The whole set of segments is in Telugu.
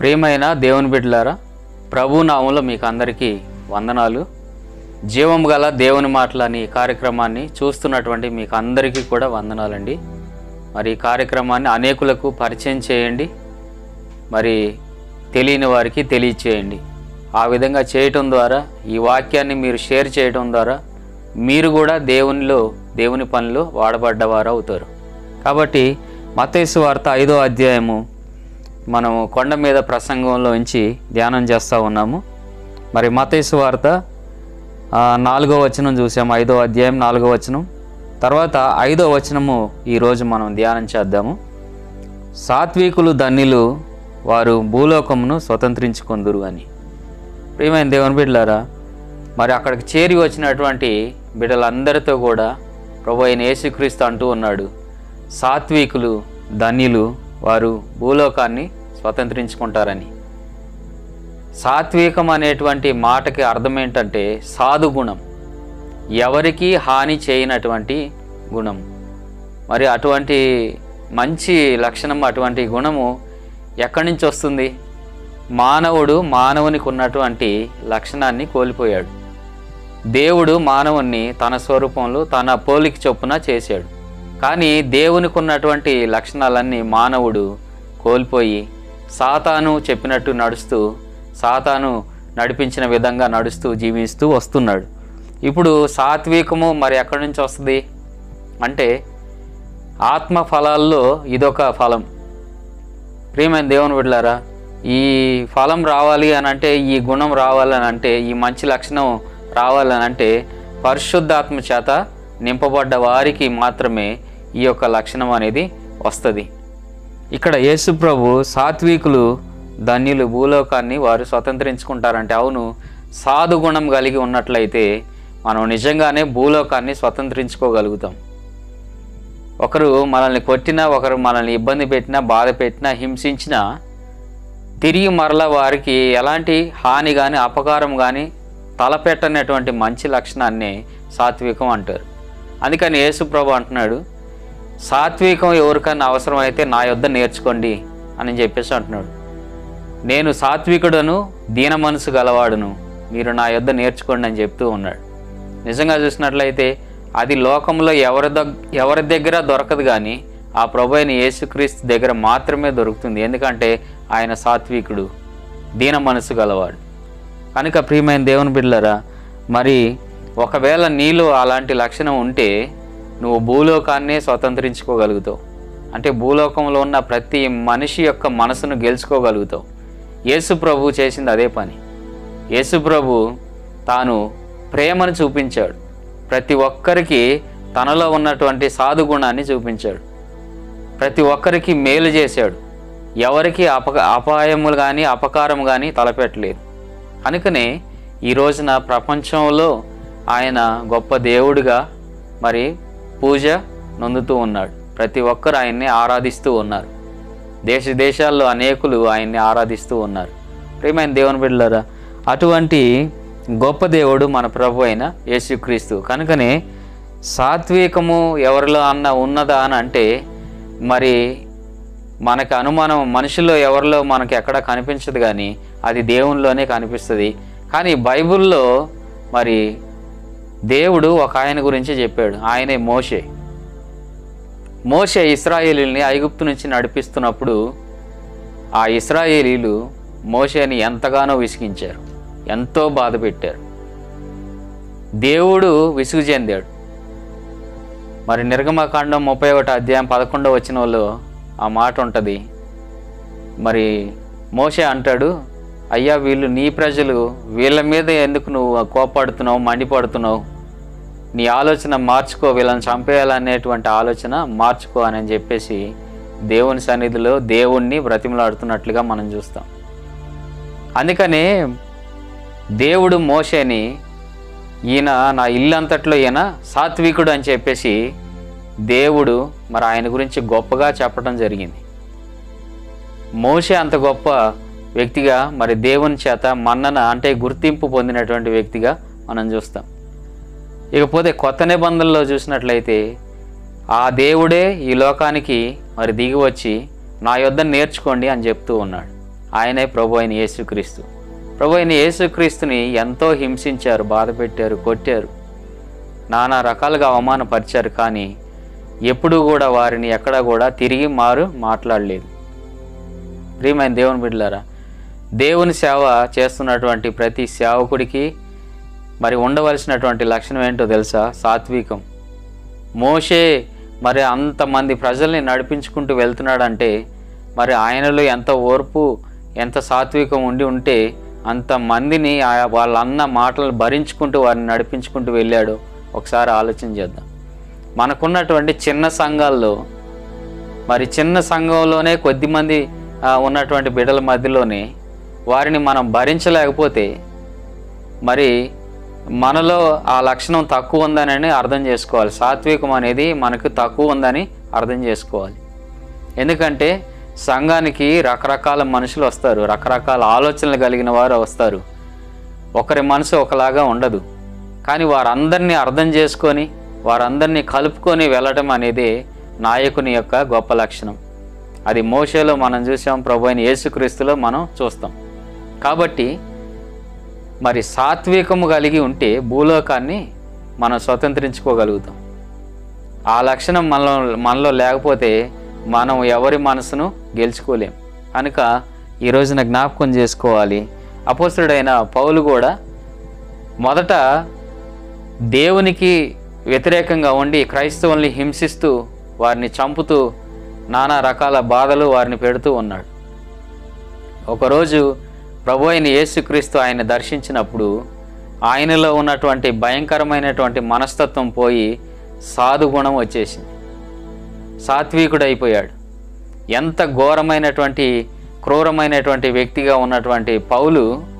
ప్రియమైన దేవుని బిడ్డలారా ప్రభు నామంలో మీకు అందరికీ వందనాలు జీవం గల దేవుని మాటలని ఈ కార్యక్రమాన్ని చూస్తున్నటువంటి మీకు అందరికీ కూడా వందనాలండి మరి ఈ కార్యక్రమాన్ని అనేకులకు పరిచయం చేయండి మరి తెలియని వారికి తెలియచేయండి ఆ విధంగా చేయటం ద్వారా ఈ వాక్యాన్ని మీరు షేర్ చేయటం ద్వారా మీరు కూడా దేవునిలో దేవుని పనిలో వాడబడ్డవారు అవుతారు కాబట్టి మతేసు వార్త ఐదో అధ్యాయము మనము కొండ మీద ప్రసంగంలోంచి ధ్యానం చేస్తూ ఉన్నాము మరి మతేసు వార్త ఆ, నాలుగో వచనం చూసాము ఐదో అధ్యాయం నాలుగో వచనం తర్వాత ఐదో వచనము ఈరోజు మనం ధ్యానం చేద్దాము సాత్వికులు ధన్యులు వారు భూలోకమును స్వతంత్రించుకొందురు అని ప్రియమైన దేవుని బిడ్డలారా మరి అక్కడికి చేరి వచ్చినటువంటి బిడ్డలందరితో కూడా ప్రభు అయిన యేసుక్రీస్తు అంటూ ఉన్నాడు సాత్వికులు ధన్యులు వారు భూలోకాన్ని స్వతంత్రించుకుంటారని సాత్వికం అనేటువంటి మాటకి అర్థం ఏంటంటే సాధు గుణం ఎవరికి హాని చేయనటువంటి గుణం మరి అటువంటి మంచి లక్షణం అటువంటి గుణము ఎక్కడి నుంచి వస్తుంది మానవుడు మానవునికి ఉన్నటువంటి లక్షణాన్ని కోల్పోయాడు దేవుడు మానవుణ్ణి తన స్వరూపంలో తన పోలిక చొప్పున చేశాడు కానీ దేవునికి ఉన్నటువంటి లక్షణాలన్నీ మానవుడు కోల్పోయి సాతాను చెప్పినట్టు నడుస్తూ సాతాను నడిపించిన విధంగా నడుస్తూ జీవిస్తూ వస్తున్నాడు ఇప్పుడు సాత్వికము మరి ఎక్కడి నుంచి వస్తుంది అంటే ఆత్మ ఫలాల్లో ఇదొక ఫలం ప్రియమైన దేవుని బిడ్డలారా ఈ ఫలం రావాలి అని అంటే ఈ గుణం రావాలని అంటే ఈ మంచి లక్షణం రావాలని అంటే పరిశుద్ధాత్మ చేత నింపబడ్డ వారికి మాత్రమే ఈ యొక్క లక్షణం అనేది వస్తుంది ఇక్కడ యేసు ప్రభు సాత్వికులు ధన్యులు భూలోకాన్ని వారు స్వతంత్రించుకుంటారంటే అవును సాధు గుణం కలిగి ఉన్నట్లయితే మనం నిజంగానే భూలోకాన్ని స్వతంత్రించుకోగలుగుతాం ఒకరు మనల్ని కొట్టినా ఒకరు మనల్ని ఇబ్బంది పెట్టినా బాధ పెట్టినా హింసించినా తిరిగి మరలా వారికి ఎలాంటి హాని కానీ అపకారం కానీ తలపెట్టనటువంటి మంచి లక్షణాన్ని సాత్వికం అంటారు అందుకని యేసుప్రభు అంటున్నాడు సాత్వికం ఎవరికైనా అవసరమైతే నా యొద్ద నేర్చుకోండి అని చెప్పేసి అంటున్నాడు నేను సాత్వికుడను దీన మనసు గలవాడును మీరు నా యొద్ద నేర్చుకోండి అని చెప్తూ ఉన్నాడు నిజంగా చూసినట్లయితే అది లోకంలో ఎవరి దగ్ ఎవరి దగ్గర దొరకదు కానీ ఆ ప్రభు అయిన యేసుక్రీస్తు దగ్గర మాత్రమే దొరుకుతుంది ఎందుకంటే ఆయన సాత్వికుడు దీన మనసు గలవాడు కనుక ప్రియమైన దేవుని బిడ్డలరా మరి ఒకవేళ నీలో అలాంటి లక్షణం ఉంటే నువ్వు భూలోకాన్నే స్వతంత్రించుకోగలుగుతావు అంటే భూలోకంలో ఉన్న ప్రతి మనిషి యొక్క మనసును గెలుచుకోగలుగుతావు యేసు ప్రభు చేసింది అదే పని యేసు ప్రభు తాను ప్రేమను చూపించాడు ప్రతి ఒక్కరికి తనలో ఉన్నటువంటి సాధు గుణాన్ని చూపించాడు ప్రతి ఒక్కరికి మేలు చేశాడు ఎవరికి అప అపాయములు కానీ అపకారం కానీ తలపెట్టలేదు కనుకనే ఈ రోజున ప్రపంచంలో ఆయన గొప్ప దేవుడిగా మరి పూజ నొందుతూ ఉన్నాడు ప్రతి ఒక్కరు ఆయన్ని ఆరాధిస్తూ ఉన్నారు దేశ దేశాల్లో అనేకులు ఆయన్ని ఆరాధిస్తూ ఉన్నారు ప్రియమైన దేవుని బిడ్డలారా అటువంటి గొప్ప దేవుడు మన ప్రభు అయిన యేసుక్రీస్తు కనుకనే సాత్వికము ఎవరిలో అన్న ఉన్నదా అని అంటే మరి మనకి అనుమానం మనిషిలో ఎవరిలో మనకి ఎక్కడ కనిపించదు కానీ అది దేవునిలోనే కనిపిస్తుంది కానీ బైబిల్లో మరి దేవుడు ఒక ఆయన గురించి చెప్పాడు ఆయనే మోషే మోషే ఇస్రాయేలీల్ని ఐగుప్తు నుంచి నడిపిస్తున్నప్పుడు ఆ ఇస్రాయేలీలు మోషేని ఎంతగానో విసిగించారు ఎంతో బాధ పెట్టారు దేవుడు విసుగు చెందాడు మరి నిర్గమకాండం ముప్పై ఒకటి అధ్యాయం పదకొండవ వచ్చిన వాళ్ళు ఆ మాట ఉంటుంది మరి మోషే అంటాడు అయ్యా వీళ్ళు నీ ప్రజలు వీళ్ళ మీద ఎందుకు నువ్వు కోపాడుతున్నావు మండిపడుతున్నావు నీ ఆలోచన మార్చుకో వీళ్ళని చంపేయాలనేటువంటి ఆలోచన మార్చుకో అని చెప్పేసి దేవుని సన్నిధిలో దేవుణ్ణి బ్రతిమలాడుతున్నట్లుగా మనం చూస్తాం అందుకనే దేవుడు మోషేని ఈయన నా ఇల్లంతట్లో ఈయన సాత్వికుడు అని చెప్పేసి దేవుడు మరి ఆయన గురించి గొప్పగా చెప్పడం జరిగింది మోషే అంత గొప్ప వ్యక్తిగా మరి దేవుని చేత మన్నన అంటే గుర్తింపు పొందినటువంటి వ్యక్తిగా మనం చూస్తాం ఇకపోతే కొత్త నిబంధనలో చూసినట్లయితే ఆ దేవుడే ఈ లోకానికి మరి దిగి వచ్చి నా యొద్ద నేర్చుకోండి అని చెప్తూ ఉన్నాడు ఆయనే ప్రభు అయిన యేసుక్రీస్తు ప్రభు అయిన యేసుక్రీస్తుని ఎంతో హింసించారు బాధ పెట్టారు కొట్టారు నానా రకాలుగా అవమానపరిచారు కానీ ఎప్పుడూ కూడా వారిని ఎక్కడా కూడా తిరిగి మారు మాట్లాడలేదు ప్రియమైన దేవుని బిడ్డలారా దేవుని సేవ చేస్తున్నటువంటి ప్రతి సేవకుడికి మరి ఉండవలసినటువంటి లక్షణం ఏంటో తెలుసా సాత్వికం మోషే మరి అంతమంది ప్రజల్ని నడిపించుకుంటూ వెళ్తున్నాడంటే మరి ఆయనలో ఎంత ఓర్పు ఎంత సాత్వికం ఉండి ఉంటే అంతమందిని ఆ- వాళ్ళ అన్న మాటలు భరించుకుంటూ వారిని నడిపించుకుంటూ వెళ్ళాడు ఒకసారి ఆలోచన చేద్దాం మనకున్నటువంటి చిన్న సంఘాల్లో మరి చిన్న సంఘంలోనే కొద్దిమంది ఆ, ఉన్నటువంటి బిడ్డల మధ్యలోనే వారిని మనం భరించలేకపోతే మరి మనలో ఆ లక్షణం తక్కువ ఉందని అర్థం చేసుకోవాలి సాత్వికం అనేది మనకు తక్కువ ఉందని అర్థం చేసుకోవాలి ఎందుకంటే సంఘానికి రకరకాల మనుషులు వస్తారు రకరకాల ఆలోచనలు కలిగిన వారు వస్తారు ఒకరి మనసు ఒకలాగా ఉండదు కానీ వారందరినీ అర్థం చేసుకొని వారందరినీ కలుపుకొని వెళ్ళటం అనేది నాయకుని యొక్క గొప్ప లక్షణం అది మోషేలో మనం చూసాం ప్రభు అయిన యేసుక్రీస్తులో మనం చూస్తాం కాబట్టి మరి సాత్వికము కలిగి ఉంటే భూలోకాన్ని మనం స్వతంత్రించుకోగలుగుతాం ఆ లక్షణం మనలో మనలో లేకపోతే మనం ఎవరి మనసును గెలుచుకోలేం కనుక ఈ రోజున జ్ఞాపకం చేసుకోవాలి అపోస్తుడైన పౌలు కూడా మొదట దేవునికి వ్యతిరేకంగా ఉండి క్రైస్తవుల్ని హింసిస్తూ వారిని చంపుతూ నానా రకాల బాధలు వారిని పెడుతూ ఉన్నాడు ఒకరోజు ప్రభు అయిన యేసుక్రీస్తు ఆయన దర్శించినప్పుడు ఆయనలో ఉన్నటువంటి భయంకరమైనటువంటి మనస్తత్వం పోయి సాధు గుణం వచ్చేసింది సాత్వికుడైపోయాడు ఎంత ఘోరమైనటువంటి క్రూరమైనటువంటి వ్యక్తిగా ఉన్నటువంటి పౌలు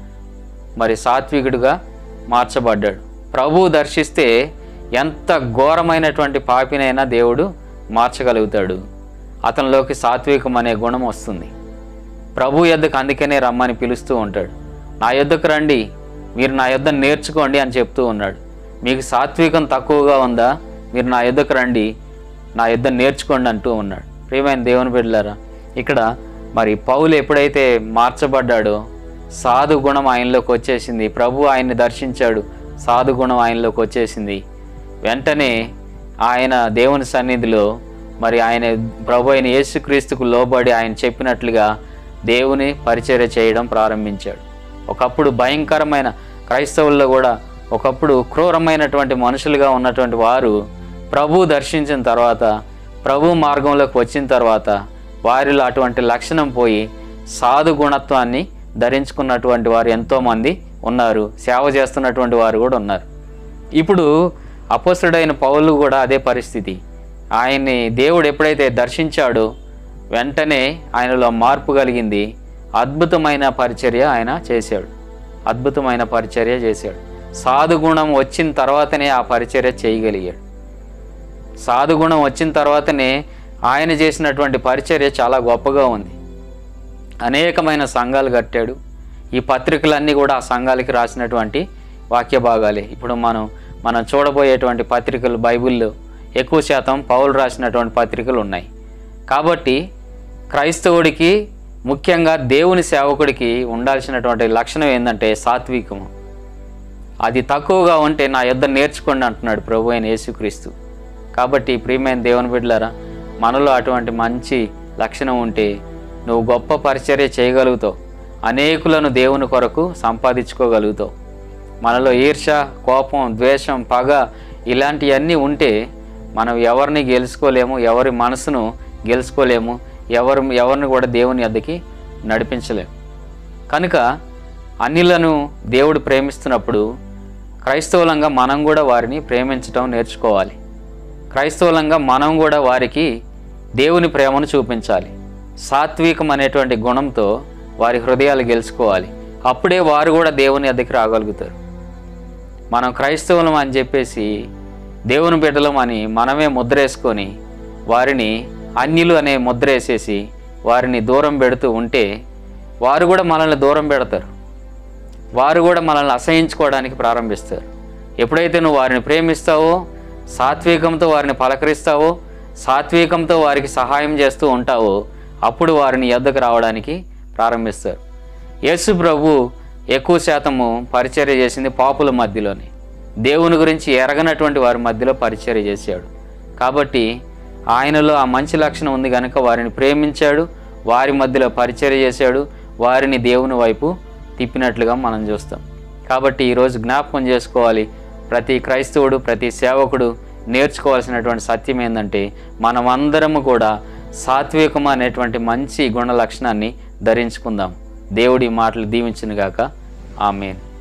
మరి సాత్వికుడిగా మార్చబడ్డాడు ప్రభువు దర్శిస్తే ఎంత ఘోరమైనటువంటి పాపినైనా దేవుడు మార్చగలుగుతాడు అతనిలోకి సాత్వికం అనే గుణం వస్తుంది ప్రభు యొద్దకు అందుకనే రమ్మని పిలుస్తూ ఉంటాడు నా యొద్దకు రండి మీరు నా యొద్ద నేర్చుకోండి అని చెప్తూ ఉన్నాడు మీకు సాత్వికం తక్కువగా ఉందా మీరు నా యొద్దకు రండి నా యొద్ద నేర్చుకోండి అంటూ ఉన్నాడు ప్రియమైన దేవుని బిడ్డలారా ఇక్కడ మరి పౌలు ఎప్పుడైతే మార్చబడ్డాడో సాధు గుణం ఆయనలోకి వచ్చేసింది ప్రభు ఆయన్ని దర్శించాడు సాధు గుణం ఆయనలోకి వచ్చేసింది వెంటనే ఆయన దేవుని సన్నిధిలో మరి ఆయన ప్రభు అయిన యేసుక్రీస్తుకు లోబడి ఆయన చెప్పినట్లుగా దేవుని పరిచర్య చేయడం ప్రారంభించాడు ఒకప్పుడు భయంకరమైన క్రైస్తవుల్లో కూడా ఒకప్పుడు క్రూరమైనటువంటి మనుషులుగా ఉన్నటువంటి వారు ప్రభు దర్శించిన తర్వాత ప్రభు మార్గంలోకి వచ్చిన తర్వాత వారిలో అటువంటి లక్షణం పోయి సాధు గుణత్వాన్ని ధరించుకున్నటువంటి వారు ఎంతోమంది ఉన్నారు సేవ చేస్తున్నటువంటి వారు కూడా ఉన్నారు ఇప్పుడు అపోస్తుడైన పౌలు కూడా అదే పరిస్థితి ఆయన్ని దేవుడు ఎప్పుడైతే దర్శించాడో వెంటనే ఆయనలో మార్పు కలిగింది అద్భుతమైన పరిచర్య ఆయన చేశాడు అద్భుతమైన పరిచర్య చేశాడు సాధుగుణం వచ్చిన తర్వాతనే ఆ పరిచర్య చేయగలిగాడు సాధుగుణం వచ్చిన తర్వాతనే ఆయన చేసినటువంటి పరిచర్య చాలా గొప్పగా ఉంది అనేకమైన సంఘాలు కట్టాడు ఈ పత్రికలన్నీ కూడా ఆ సంఘాలకి రాసినటువంటి వాక్య భాగాలే ఇప్పుడు మనం మనం చూడబోయేటువంటి పత్రికలు బైబిల్లో ఎక్కువ శాతం పౌలు రాసినటువంటి పత్రికలు ఉన్నాయి కాబట్టి క్రైస్తవుడికి ముఖ్యంగా దేవుని సేవకుడికి ఉండాల్సినటువంటి లక్షణం ఏంటంటే సాత్వికము అది తక్కువగా ఉంటే నా యొద్ద నేర్చుకోండి అంటున్నాడు ప్రభు అయిన యేసుక్రీస్తు కాబట్టి ప్రియమైన దేవుని బిడ్డలారా మనలో అటువంటి మంచి లక్షణం ఉంటే నువ్వు గొప్ప పరిచర్య చేయగలుగుతావు అనేకులను దేవుని కొరకు సంపాదించుకోగలుగుతావు మనలో ఈర్ష కోపం ద్వేషం పగ ఇలాంటివన్నీ ఉంటే మనం ఎవరిని గెలుచుకోలేము ఎవరి మనసును గెలుచుకోలేము ఎవరు ఎవరిని కూడా దేవుని వద్దకి నడిపించలేము కనుక అన్నిలను దేవుడు ప్రేమిస్తున్నప్పుడు క్రైస్తవులంగా మనం కూడా వారిని ప్రేమించడం నేర్చుకోవాలి క్రైస్తవులంగా మనం కూడా వారికి దేవుని ప్రేమను చూపించాలి సాత్వికం అనేటువంటి గుణంతో వారి హృదయాలు గెలుచుకోవాలి అప్పుడే వారు కూడా దేవుని అద్దెకి రాగలుగుతారు మనం క్రైస్తవులం అని చెప్పేసి దేవుని బిడ్డలం అని మనమే ముద్రేసుకొని వారిని అన్యులు అనే ముద్ర వేసేసి వారిని దూరం పెడుతూ ఉంటే వారు కూడా మనల్ని దూరం పెడతారు వారు కూడా మనల్ని అసహించుకోవడానికి ప్రారంభిస్తారు ఎప్పుడైతే నువ్వు వారిని ప్రేమిస్తావో సాత్వికంతో వారిని పలకరిస్తావో సాత్వికంతో వారికి సహాయం చేస్తూ ఉంటావో అప్పుడు వారిని ఎద్దకు రావడానికి ప్రారంభిస్తారు యేసు ప్రభు ఎక్కువ శాతము పరిచర్య చేసింది పాపుల మధ్యలోనే దేవుని గురించి ఎరగనటువంటి వారి మధ్యలో పరిచర్య చేశాడు కాబట్టి ఆయనలో ఆ మంచి లక్షణం ఉంది కనుక వారిని ప్రేమించాడు వారి మధ్యలో పరిచర్య చేశాడు వారిని దేవుని వైపు తిప్పినట్లుగా మనం చూస్తాం కాబట్టి ఈరోజు జ్ఞాపకం చేసుకోవాలి ప్రతి క్రైస్తవుడు ప్రతి సేవకుడు నేర్చుకోవాల్సినటువంటి సత్యం ఏంటంటే మనమందరము కూడా సాత్వికం అనేటువంటి మంచి గుణ లక్షణాన్ని ధరించుకుందాం దేవుడి మాటలు దీవించునుగాక ఆమెన్